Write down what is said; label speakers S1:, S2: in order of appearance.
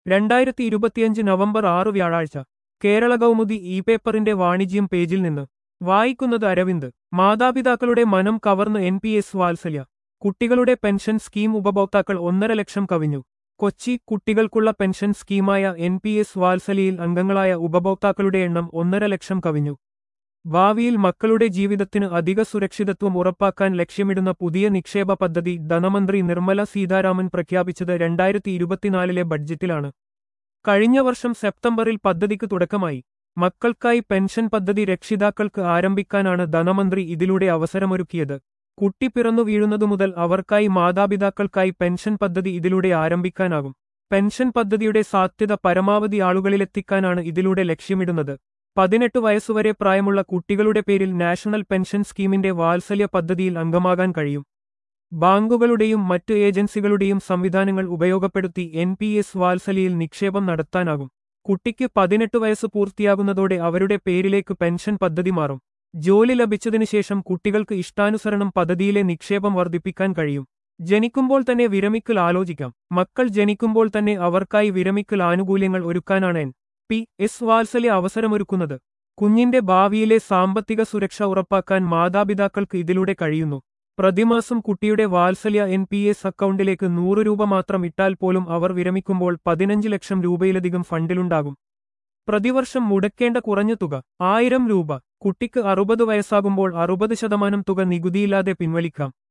S1: രണ്ടായിരത്തി ഇരുപത്തിയഞ്ച് നവംബർ ആറ് വ്യാഴാഴ്ച കേരള കൗമുദി ഇ പേപ്പറിന്റെ വാണിജ്യം പേജിൽ നിന്ന് വായിക്കുന്നത് അരവിന്ദ് മാതാപിതാക്കളുടെ മനം കവർന്ന് എൻ പി എസ് വാത്സല്യ കുട്ടികളുടെ പെൻഷൻ സ്കീം ഉപഭോക്താക്കൾ ഒന്നര ലക്ഷം കവിഞ്ഞു കൊച്ചി കുട്ടികൾക്കുള്ള പെൻഷൻ സ്കീമായ എൻ പി എസ് വാത്സല്യയിൽ അംഗങ്ങളായ ഉപഭോക്താക്കളുടെ എണ്ണം ഒന്നര ലക്ഷം കവിഞ്ഞു ഭാവിയിൽ മക്കളുടെ ജീവിതത്തിന് അധിക സുരക്ഷിതത്വം ഉറപ്പാക്കാൻ ലക്ഷ്യമിടുന്ന പുതിയ നിക്ഷേപ പദ്ധതി ധനമന്ത്രി നിർമ്മല സീതാരാമൻ പ്രഖ്യാപിച്ചത് രണ്ടായിരത്തി ഇരുപത്തിനാലിലെ ബഡ്ജറ്റിലാണ് കഴിഞ്ഞ വർഷം സെപ്റ്റംബറിൽ പദ്ധതിക്ക് തുടക്കമായി മക്കൾക്കായി പെൻഷൻ പദ്ധതി രക്ഷിതാക്കൾക്ക് ആരംഭിക്കാനാണ് ധനമന്ത്രി ഇതിലൂടെ അവസരമൊരുക്കിയത് കുട്ടി പിറന്നു വീഴുന്നതു മുതൽ അവർക്കായി മാതാപിതാക്കൾക്കായി പെൻഷൻ പദ്ധതി ഇതിലൂടെ ആരംഭിക്കാനാകും പെൻഷൻ പദ്ധതിയുടെ സാധ്യത പരമാവധി ആളുകളിലെത്തിക്കാനാണ് ഇതിലൂടെ ലക്ഷ്യമിടുന്നത് പതിനെട്ട് വയസ്സുവരെ പ്രായമുള്ള കുട്ടികളുടെ പേരിൽ നാഷണൽ പെൻഷൻ സ്കീമിന്റെ വാത്സല്യ പദ്ധതിയിൽ അംഗമാകാൻ കഴിയും ബാങ്കുകളുടെയും മറ്റ് ഏജൻസികളുടെയും സംവിധാനങ്ങൾ ഉപയോഗപ്പെടുത്തി എൻ പി എസ് വാത്സല്യയിൽ നിക്ഷേപം നടത്താനാകും കുട്ടിക്ക് പതിനെട്ട് വയസ്സ് പൂർത്തിയാകുന്നതോടെ അവരുടെ പേരിലേക്ക് പെൻഷൻ പദ്ധതി മാറും ജോലി ലഭിച്ചതിനു ശേഷം കുട്ടികൾക്ക് ഇഷ്ടാനുസരണം പദ്ധതിയിലെ നിക്ഷേപം വർദ്ധിപ്പിക്കാൻ കഴിയും ജനിക്കുമ്പോൾ തന്നെ വിരമിക്കൽ ആലോചിക്കാം മക്കൾ ജനിക്കുമ്പോൾ തന്നെ അവർക്കായി വിരമിക്കൽ ആനുകൂല്യങ്ങൾ ഒരുക്കാനാണ് എൻ പി എസ് വാത്സല്യ അവസരമൊരുക്കുന്നത് കുഞ്ഞിന്റെ ഭാവിയിലെ സാമ്പത്തിക സുരക്ഷ ഉറപ്പാക്കാൻ മാതാപിതാക്കൾക്ക് ഇതിലൂടെ കഴിയുന്നു പ്രതിമാസം കുട്ടിയുടെ വാത്സല്യ എൻ പി എസ് അക്കൗണ്ടിലേക്ക് നൂറ് രൂപ മാത്രം ഇട്ടാൽ പോലും അവർ വിരമിക്കുമ്പോൾ പതിനഞ്ച് ലക്ഷം രൂപയിലധികം ഫണ്ടിലുണ്ടാകും പ്രതിവർഷം മുടക്കേണ്ട കുറഞ്ഞ തുക ആയിരം രൂപ കുട്ടിക്ക് അറുപത് വയസ്സാകുമ്പോൾ അറുപത് ശതമാനം തുക നികുതിയില്ലാതെ പിൻവലിക്കാം